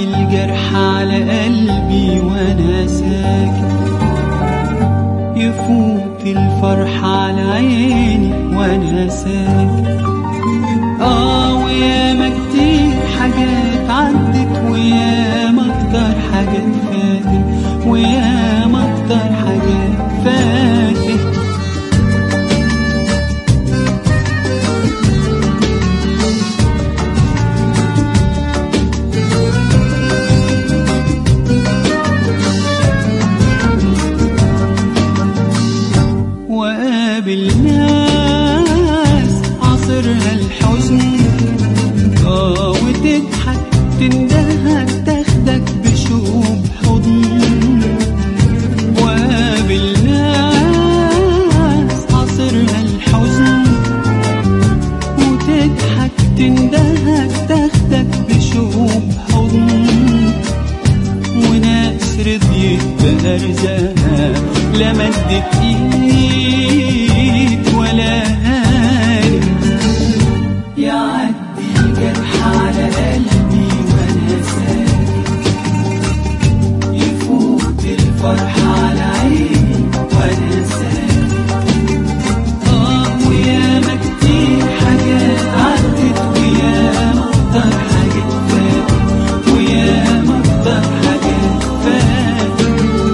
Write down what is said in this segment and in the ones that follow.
الجرح على قلبي وانا ساكت يفوت الفرح على عيني وانا ساكت اه وياما كتير حاجات عدت وياما اكتر حاجات فاتت وياما اكتر حاجات فاتت وقابل ناس عصرها الحزن اه وتضحك تندهك تاخدك بشوق حضن وقابل ناس عصرها الحزن وتضحك تندهك تاخدك بشوق حضن وناس رضيت بأرزاقها لا مدت ايد ولا هاني يعدي الجرح على قلبي وانا ساكت يفوت الفرح على عيني وانا ساكت اه وياما كتير حاجات عدت وياما اكتر حاجات فاتت وياما اكتر حاجات فاتت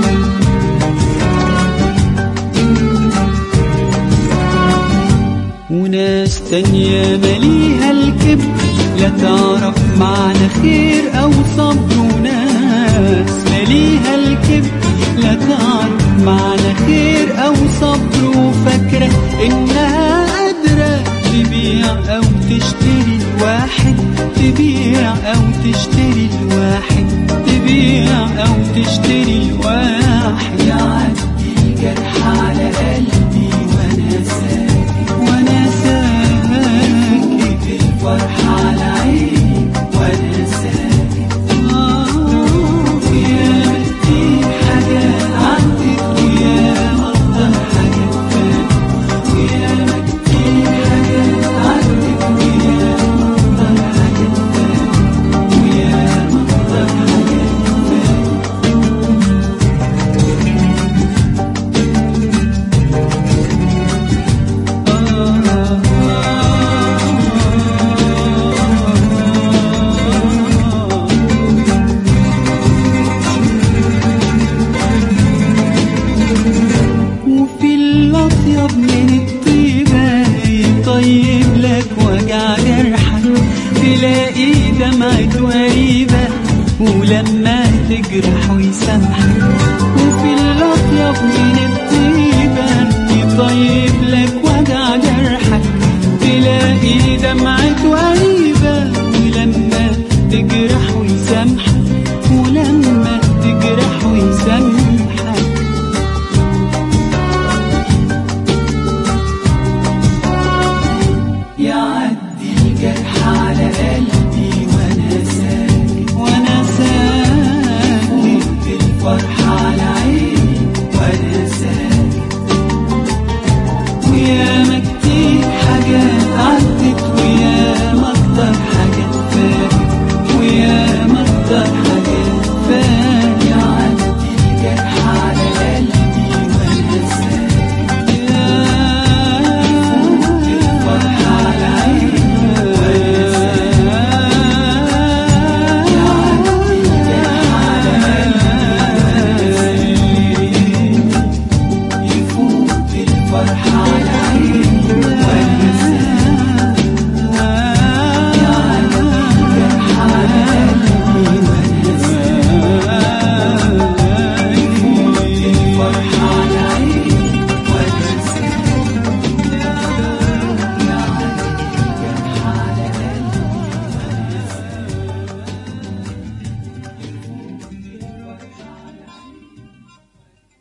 وناس تانية مليها الكبر لا تعرف معنى خير أو صبر وناس مليها الكبر لا تعرف معنى خير أو صبر وفاكرة إنها قادرة تبيع أو تشتري الواحد تبيع أو تشتري الواحد تبيع أو تشتري الواحد يعدي الجرح على قلبي وأنا ساكت وأنا ساكت الفرح على عيني وأنا ساكت آه وياما كتير حاجات عدت وياما أكتر حاجات فاتت وياما كتير حاجات عدت وياما أكتر حاجات فاتت وياما أكتر حاجات فاتت وفي الأطيب من الطيبة يطيب لك وجع جرحك تلاقي دمعة غريبة ولما تجرح ويسامحك وفي الأطيب من الطيبة يطيب لك وجع جرحك تلاقي دمعة غريبة ولما تجرح ويسامحك ولما تجرح ويسامحك يعدي الجرح على قلبي وانا ساكت وانا ساكت الفرح على